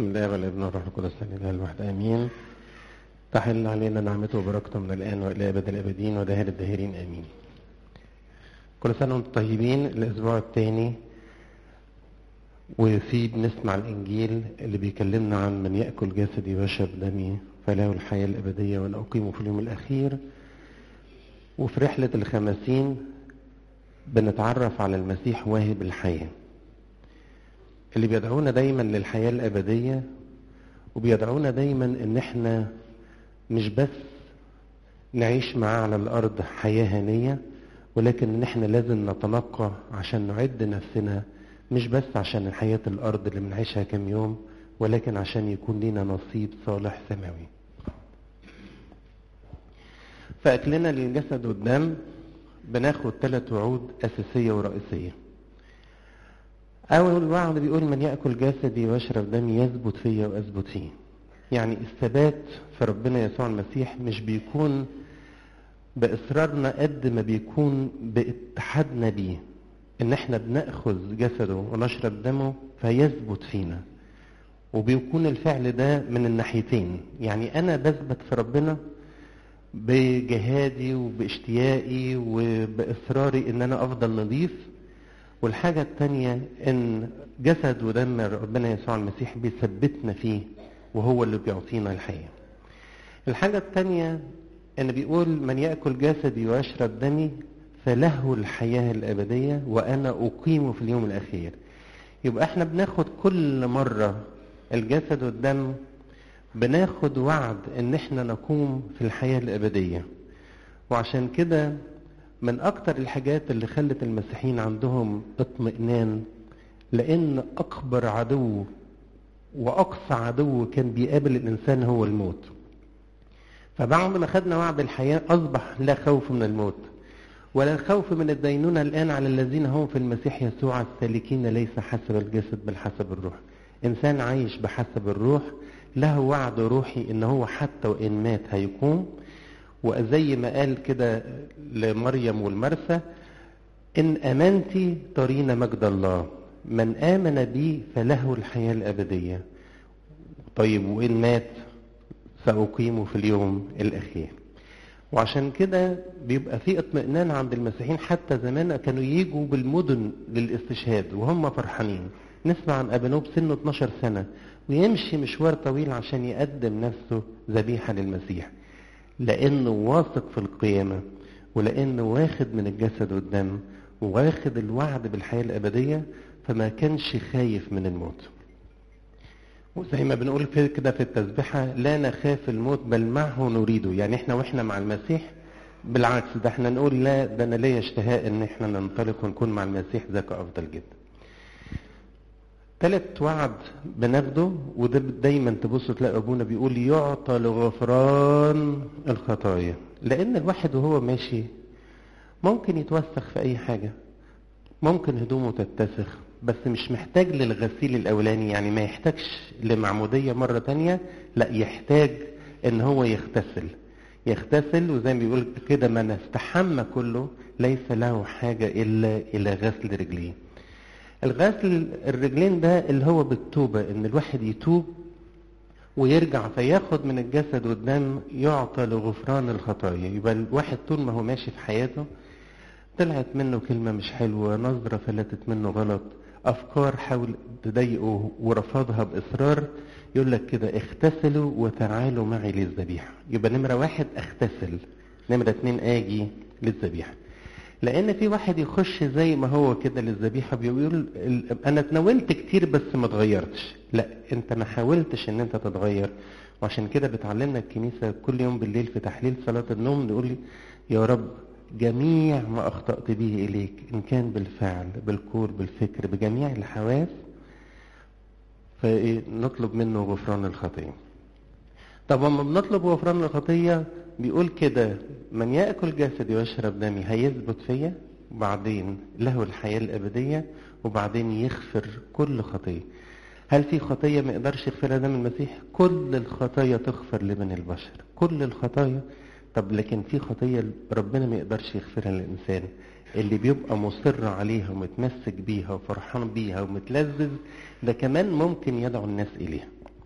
بسم الله والابن والروح القدس الاله الواحد امين تحل علينا نعمته وبركته من الان والى ابد الابدين وداهر الداهرين امين كل سنه وانتم طيبين الاسبوع الثاني وفي بنسمع الانجيل اللي بيكلمنا عن من ياكل جسدي ويشرب دمي فله الحياه الابديه وانا اقيمه في اليوم الاخير وفي رحله الخمسين بنتعرف على المسيح واهب الحياه اللي بيدعونا دايما للحياة الأبدية وبيدعونا دايما ان احنا مش بس نعيش معاه على الأرض حياة هنية ولكن ان احنا لازم نتنقى عشان نعد نفسنا مش بس عشان الحياة الأرض اللي بنعيشها كام يوم ولكن عشان يكون لنا نصيب صالح سماوي فأكلنا للجسد والدم بناخد ثلاث وعود أساسية ورئيسية أول وعد بيقول من يأكل جسدي ويشرب دمي يثبت فيا وأثبت فيه يعني الثبات في ربنا يسوع المسيح مش بيكون بإصرارنا قد ما بيكون باتحادنا بيه إن إحنا بنأخذ جسده ونشرب دمه فيثبت فينا وبيكون الفعل ده من الناحيتين يعني أنا بثبت في ربنا بجهادي وباشتياقي وبإصراري إن أنا أفضل نظيف والحاجة التانية ان جسد ودم ربنا يسوع المسيح بيثبتنا فيه وهو اللي بيعطينا الحياة الحاجة التانية ان بيقول من يأكل جسدي ويشرب دمي فله الحياة الأبدية وأنا أقيمه في اليوم الأخير يبقى احنا بناخد كل مرة الجسد والدم بناخد وعد ان احنا نقوم في الحياة الأبدية وعشان كده من أكتر الحاجات اللي خلت المسيحيين عندهم اطمئنان لأن أكبر عدو وأقصى عدو كان بيقابل الإنسان هو الموت فبعد ما خدنا وعد الحياة أصبح لا خوف من الموت ولا الخوف من الدينونة الآن على الذين هم في المسيح يسوع السالكين ليس حسب الجسد بل حسب الروح إنسان عايش بحسب الروح له وعد روحي إن هو حتى وإن مات هيقوم وزي ما قال كده لمريم والمرسى إن أمنتي ترين مجد الله من آمن بي فله الحياة الأبدية طيب وإن مات سأقيمه في اليوم الأخير وعشان كده بيبقى في اطمئنان عند المسيحيين حتى زمان كانوا يجوا بالمدن للاستشهاد وهم فرحانين نسمع عن أبنوب سنه 12 سنة ويمشي مشوار طويل عشان يقدم نفسه ذبيحة للمسيح لانه واثق في القيامه ولانه واخد من الجسد والدم واخد الوعد بالحياه الابديه فما كانش خايف من الموت وزي ما بنقول في كده في التسبيحه لا نخاف الموت بل معه نريده يعني احنا واحنا مع المسيح بالعكس ده احنا نقول لا ده انا ليا اشتهاء ان احنا ننطلق ونكون مع المسيح ذاك افضل جدا ثالث وعد بناخده وده دايما تبصوا تلاقي ابونا بيقول يعطى لغفران الخطايا لان الواحد وهو ماشي ممكن يتوسخ في اي حاجه ممكن هدومه تتسخ بس مش محتاج للغسيل الاولاني يعني ما يحتاجش لمعموديه مره تانية لا يحتاج ان هو يغتسل يغتسل وزي ما بيقول كده من استحمى كله ليس له حاجه الا الى غسل رجليه الغسل الرجلين ده اللي هو بالتوبة ان الواحد يتوب ويرجع فياخد من الجسد والدم يعطى لغفران الخطايا يبقى الواحد طول ما هو ماشي في حياته طلعت منه كلمة مش حلوة نظرة فلتت منه غلط أفكار حاول تضايقه ورفضها بإصرار يقول لك كده اغتسلوا وتعالوا معي للذبيحة يبقى نمرة واحد اغتسل نمرة اتنين آجي للذبيحة لان في واحد يخش زي ما هو كده للذبيحه بيقول انا اتناولت كتير بس ما اتغيرتش لا انت ما حاولتش ان انت تتغير وعشان كده بتعلمنا الكنيسه كل يوم بالليل في تحليل صلاه النوم نقول يا رب جميع ما اخطات به اليك ان كان بالفعل بالقول بالفكر بجميع الحواس فنطلب منه غفران الخطيه طب لما بنطلب غفران الخطيه بيقول كده من يأكل جسدي ويشرب دمي هيثبت فيا وبعدين له الحياة الأبدية وبعدين يغفر كل خطية هل في خطية ما يقدرش يغفرها دم المسيح كل الخطايا تغفر لمن البشر كل الخطايا طب لكن في خطية ربنا ما يقدرش يغفرها للإنسان اللي بيبقى مصر عليها ومتمسك بيها وفرحان بيها ومتلذذ ده كمان ممكن يدعو الناس إليها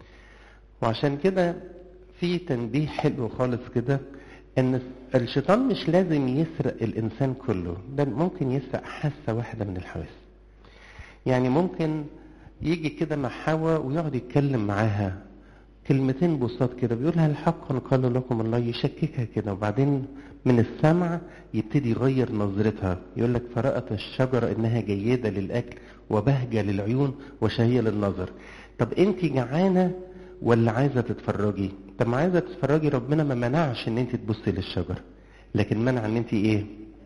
وعشان كده في تنبيه حلو خالص كده ان الشيطان مش لازم يسرق الانسان كله ده ممكن يسرق حاسه واحده من الحواس يعني ممكن يجي كده مع حواء ويقعد يتكلم معاها كلمتين بساط كده بيقول هل حقا قال لكم الله يشككها كده وبعدين من السمع يبتدي يغير نظرتها يقول لك فرأت الشجرة انها جيدة للاكل وبهجة للعيون وشهية للنظر طب انت جعانة ولا عايزة تتفرجي طب ما عايزة تتفرجي ربنا ما منعش ان انت تبصي للشجرة لكن منع ان انت ايه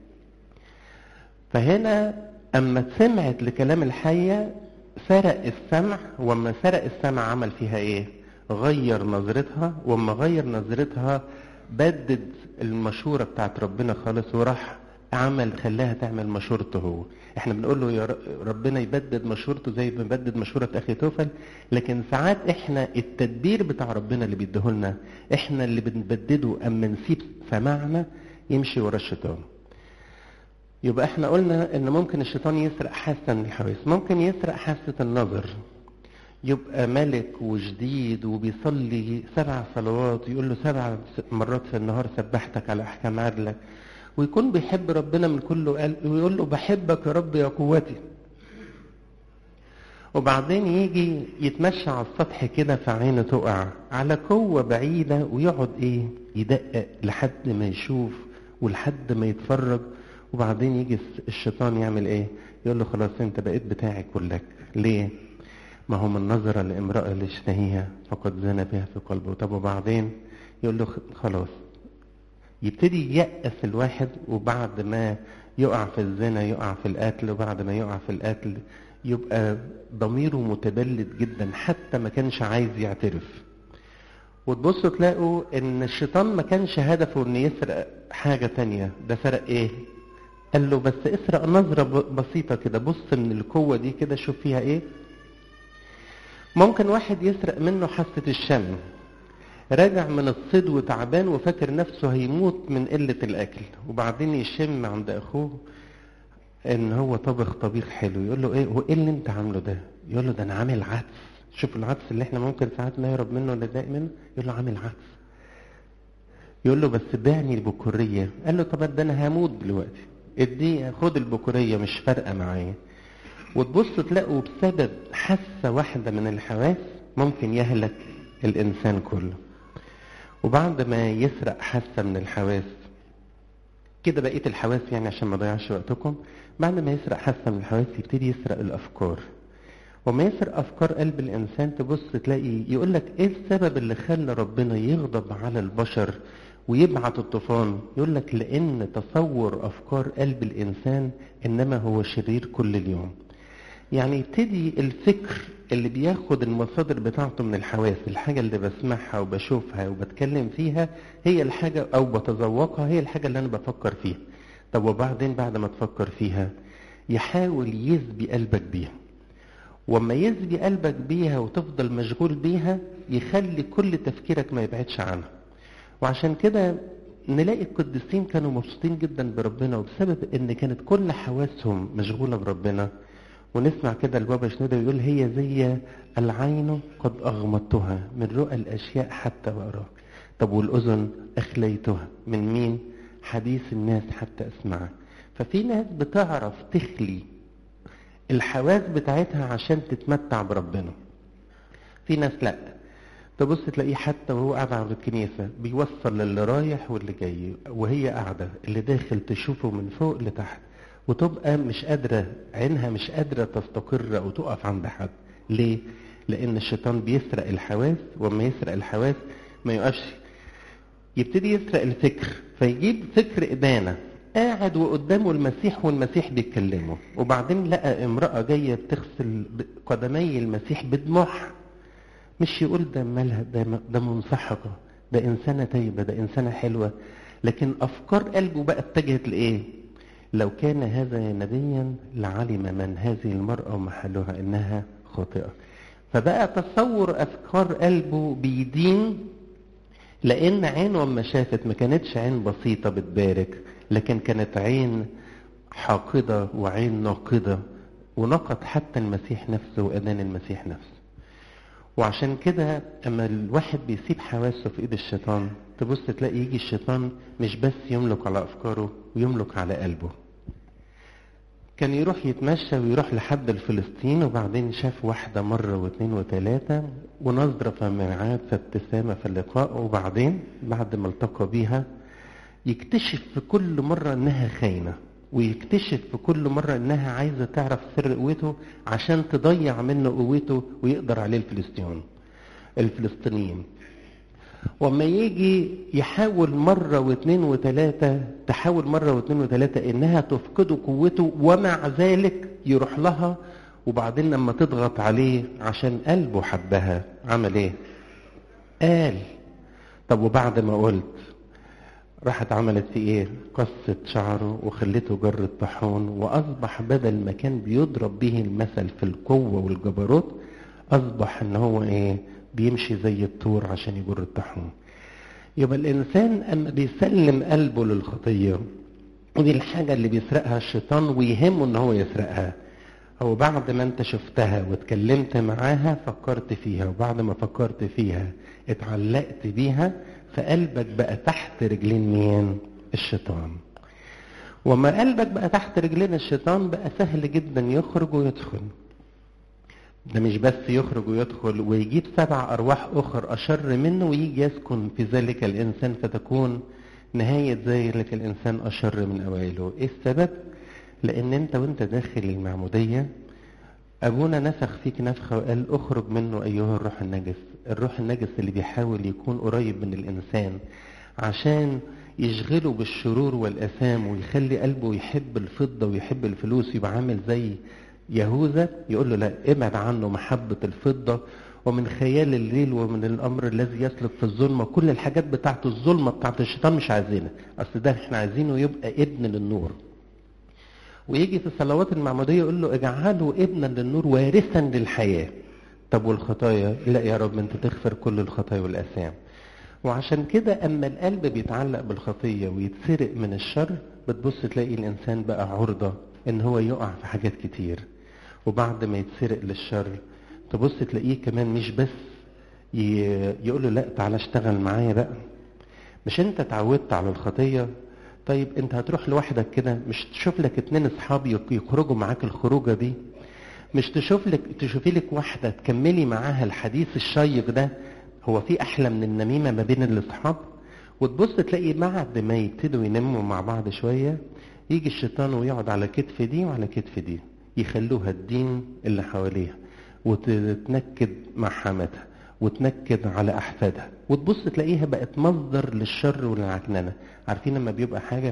فهنا اما سمعت لكلام الحية سرق السمع واما سرق السمع عمل فيها ايه غير نظرتها واما غير نظرتها بدد المشورة بتاعت ربنا خالص وراح عمل خلاها تعمل مشورته هو احنا بنقول له يا ربنا يبدد مشورته زي ما بدد مشورة اخي توفل لكن ساعات احنا التدبير بتاع ربنا اللي بيديهولنا احنا اللي بنبدده اما نسيب سماعنا يمشي ورا الشيطان يبقى احنا قلنا ان ممكن الشيطان يسرق حاسة من الحواس ممكن يسرق حاسة النظر يبقى ملك وجديد وبيصلي سبع صلوات يقول له سبع مرات في النهار سبحتك على احكام عدلك ويكون بيحب ربنا من كل قلب ويقول له بحبك يا رب يا قوتي وبعدين يجي يتمشى على السطح كده فعينه تقع على قوة بعيدة ويقعد ايه يدقق لحد ما يشوف ولحد ما يتفرج وبعدين يجي الشيطان يعمل ايه يقول له خلاص انت بقيت بتاعي كلك ليه ما هو من نظر لامرأة لاشتهيها فقد زنى بها في قلبه طب وبعدين يقول له خلاص يبتدي ييأس الواحد وبعد ما يقع في الزنا يقع في القتل وبعد ما يقع في القتل يبقى ضميره متبلد جدا حتى ما كانش عايز يعترف وتبصوا تلاقوا ان الشيطان ما كانش هدفه ان يسرق حاجة تانية ده سرق ايه قال له بس اسرق نظرة بسيطة كده بص من القوة دي كده شوف فيها ايه ممكن واحد يسرق منه حاسة الشم راجع من الصيد وتعبان وفاكر نفسه هيموت من قلة الأكل وبعدين يشم عند أخوه إن هو طبخ طبيخ حلو يقول له إيه هو إيه اللي أنت عامله ده؟ يقول له ده أنا عامل عدس شوف العدس اللي إحنا ممكن ساعات نهرب منه ولا نتضايق منه يقول له عامل عدس يقول له بس بيعني البكورية قال له طب ده أنا هموت دلوقتي ادي خد البكورية مش فارقة معايا وتبص تلاقوا بسبب حاسة واحدة من الحواس ممكن يهلك الإنسان كله وبعد ما يسرق حاسة من الحواس كده بقية الحواس يعني عشان ما ضيعش وقتكم بعد ما يسرق حاسة من الحواس يبتدي يسرق الأفكار وما يسرق أفكار قلب الإنسان تبص تلاقي يقول لك إيه السبب اللي خلى ربنا يغضب على البشر ويبعت الطوفان يقول لك لأن تصور أفكار قلب الإنسان إنما هو شرير كل اليوم يعني يبتدي الفكر اللي بياخد المصادر بتاعته من الحواس الحاجة اللي بسمعها وبشوفها وبتكلم فيها هي الحاجة أو بتذوقها هي الحاجة اللي أنا بفكر فيها طب وبعدين بعد ما تفكر فيها يحاول يسبي قلبك بيها وما يسبي قلبك بيها وتفضل مشغول بيها يخلي كل تفكيرك ما يبعدش عنها وعشان كده نلاقي القديسين كانوا مبسوطين جدا بربنا وبسبب ان كانت كل حواسهم مشغولة بربنا ونسمع كده البابا شنودة يقول هي زي العين قد أغمضتها من رؤى الأشياء حتى وأراك طب والأذن أخليتها من مين حديث الناس حتى أسمعك ففي ناس بتعرف تخلي الحواس بتاعتها عشان تتمتع بربنا في ناس لا تبص تلاقيه حتى وهو قاعد عند الكنيسة بيوصل للي رايح واللي جاي وهي قاعدة اللي داخل تشوفه من فوق لتحت وتبقى مش قادرة عينها مش قادرة تستقر أو تقف عند حد ليه؟ لأن الشيطان بيسرق الحواس وما يسرق الحواس ما يقفش يبتدي يسرق الفكر فيجيب فكر إدانة قاعد وقدامه المسيح والمسيح بيتكلموا وبعدين لقى امرأة جاية بتغسل قدمي المسيح بدموعها مش يقول ده مالها ده, ده منسحقة ده إنسانة طيبة ده إنسانة حلوة لكن أفكار قلبه بقى اتجهت لإيه؟ لو كان هذا نبيا لعلم من هذه المرأة محلها إنها خاطئة فبقى تصور أفكار قلبه بيدين لأن عينه لما شافت ما كانتش عين بسيطة بتبارك لكن كانت عين حاقدة وعين ناقدة ونقد حتى المسيح نفسه وأذان المسيح نفسه وعشان كده اما الواحد بيسيب حواسه في ايد الشيطان تبص تلاقي يجي الشيطان مش بس يملك على افكاره ويملك على قلبه كان يروح يتمشى ويروح لحد الفلسطين وبعدين شاف واحدة مرة واثنين وثلاثة ونظرة فمعاد فابتسامة في اللقاء وبعدين بعد ما التقى بيها يكتشف في كل مرة انها خاينة ويكتشف في كل مرة انها عايزة تعرف سر قوته عشان تضيع منه قوته ويقدر عليه الفلسطينيون الفلسطينيين وما يجي يحاول مرة واثنين وثلاثة تحاول مرة واثنين وثلاثة انها تفقده قوته ومع ذلك يروح لها وبعدين لما تضغط عليه عشان قلبه حبها عمل ايه قال طب وبعد ما قلت راحت عملت في ايه قصت شعره وخلته جر الطاحون واصبح بدل ما كان بيضرب به المثل في القوة والجبروت اصبح ان هو ايه بيمشي زي الطور عشان يجر الطاحون يبقى الانسان اما بيسلم قلبه للخطيه ودي الحاجه اللي بيسرقها الشيطان ويهمه ان هو يسرقها هو بعد ما انت شفتها واتكلمت معاها فكرت فيها وبعد ما فكرت فيها اتعلقت بيها فقلبك بقى تحت رجلين مين الشيطان وما قلبك بقى تحت رجلين الشيطان بقى سهل جدا يخرج ويدخل ده مش بس يخرج ويدخل ويجيب سبع أرواح أخر أشر منه ويجي يسكن في ذلك الإنسان فتكون نهاية ذلك الإنسان أشر من أوائله إيه السبب؟ لأن أنت وأنت داخل المعمودية أبونا نفخ فيك نفخة وقال اخرج منه أيها الروح النجس الروح النجس اللي بيحاول يكون قريب من الإنسان عشان يشغله بالشرور والأثام ويخلي قلبه يحب الفضة ويحب الفلوس يبقى عامل زي يهوذا يقول له لا ابعد عنه محبة الفضة ومن خيال الليل ومن الأمر الذي يسلك في الظلمة كل الحاجات بتاعت الظلمة بتاعت الشيطان مش عايزينها أصل ده احنا عايزينه يبقى ابن للنور ويجي في صلوات المعمودية يقول له اجعله ابنا للنور وارثا للحياة طب والخطايا لا يا رب انت تغفر كل الخطايا والآثام وعشان كده أما القلب بيتعلق بالخطية ويتسرق من الشر بتبص تلاقي الإنسان بقى عرضة إن هو يقع في حاجات كتير وبعد ما يتسرق للشر تبص تلاقيه كمان مش بس يقول له لا تعالى اشتغل معايا بقى مش انت اتعودت على الخطية طيب انت هتروح لوحدك كده مش تشوف لك اتنين اصحاب يخرجوا معاك الخروجة دي مش تشوف لك تشوفي لك واحدة تكملي معاها الحديث الشيق ده هو في احلى من النميمة ما بين الاصحاب وتبص تلاقي بعد ما يبتدوا ينموا مع بعض شوية يجي الشيطان ويقعد على كتف دي وعلى كتف دي يخلوها الدين اللي حواليها وتتنكد مع حماتها وتنكد على احفادها وتبص تلاقيها بقت مصدر للشر والعكننه عارفين لما بيبقى حاجه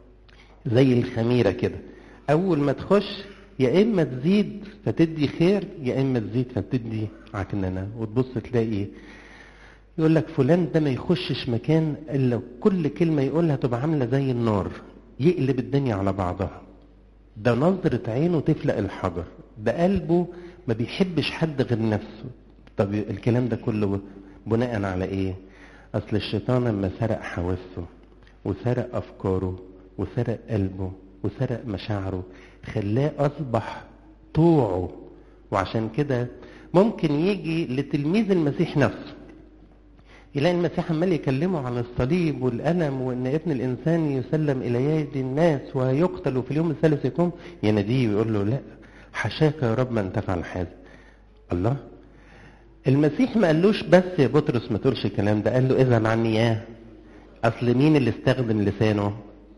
زي الخميره كده اول ما تخش يا اما تزيد فتدي خير يا اما تزيد فتدي عكننه وتبص تلاقي يقول لك فلان ده ما يخشش مكان الا كل كلمه يقولها تبقى عامله زي النار يقلب الدنيا على بعضها ده نظرة عينه تفلق الحجر ده قلبه ما بيحبش حد غير نفسه طب الكلام ده كله بناء على ايه اصل الشيطان لما سرق حواسه وسرق افكاره وسرق قلبه وسرق مشاعره خلاه اصبح طوعه وعشان كده ممكن يجي لتلميذ المسيح نفسه يلاقي المسيح عمال يكلمه عن الصليب والألم وإن ابن الإنسان يسلم إلى يد الناس ويقتل وفي اليوم الثالث يقوم يناديه ويقول له لا حشاك يا رب من تفعل هذا الله المسيح ما قالوش بس يا بطرس ما تقولش الكلام ده قال له اذا عني ايه اصل مين اللي استخدم لسانه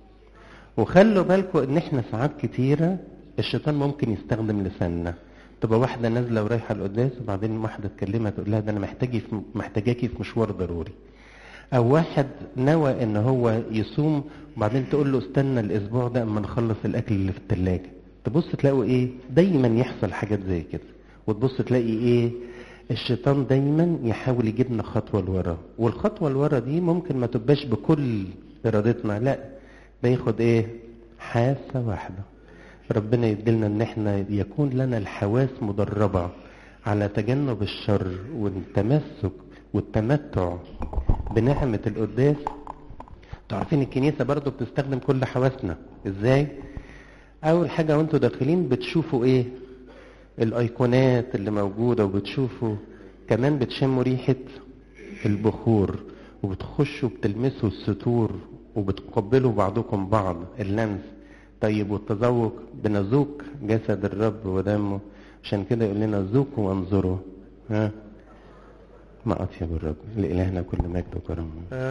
وخلوا بالكم ان احنا ساعات كتيرة الشيطان ممكن يستخدم لساننا تبقى واحدة نازلة ورايحة القداس وبعدين واحدة تكلمها تقول لها ده انا محتاجي في محتاجاكي في مشوار ضروري او واحد نوى ان هو يصوم وبعدين تقول له استنى الاسبوع ده اما نخلص الاكل اللي في التلاجة تبص تلاقوا ايه دايما يحصل حاجات زي كده وتبص تلاقي ايه الشيطان دايما يحاول يجيبنا خطوة لورا والخطوة لورا دي ممكن ما تبقاش بكل ارادتنا لا بياخد ايه حاسة واحدة ربنا يدلنا ان احنا يكون لنا الحواس مدربة على تجنب الشر والتمسك والتمتع بنعمة القداس تعرفين الكنيسة برضو بتستخدم كل حواسنا ازاي اول حاجة وانتوا داخلين بتشوفوا ايه الايقونات اللي موجودة وبتشوفوا كمان بتشموا ريحة البخور وبتخشوا بتلمسوا الستور وبتقبلوا بعضكم بعض اللمس طيب والتذوق بنذوق جسد الرب ودمه عشان كده يقول لنا ذوقوا وانظروا ها ما أطيب الرب لإلهنا كل مجد وكرم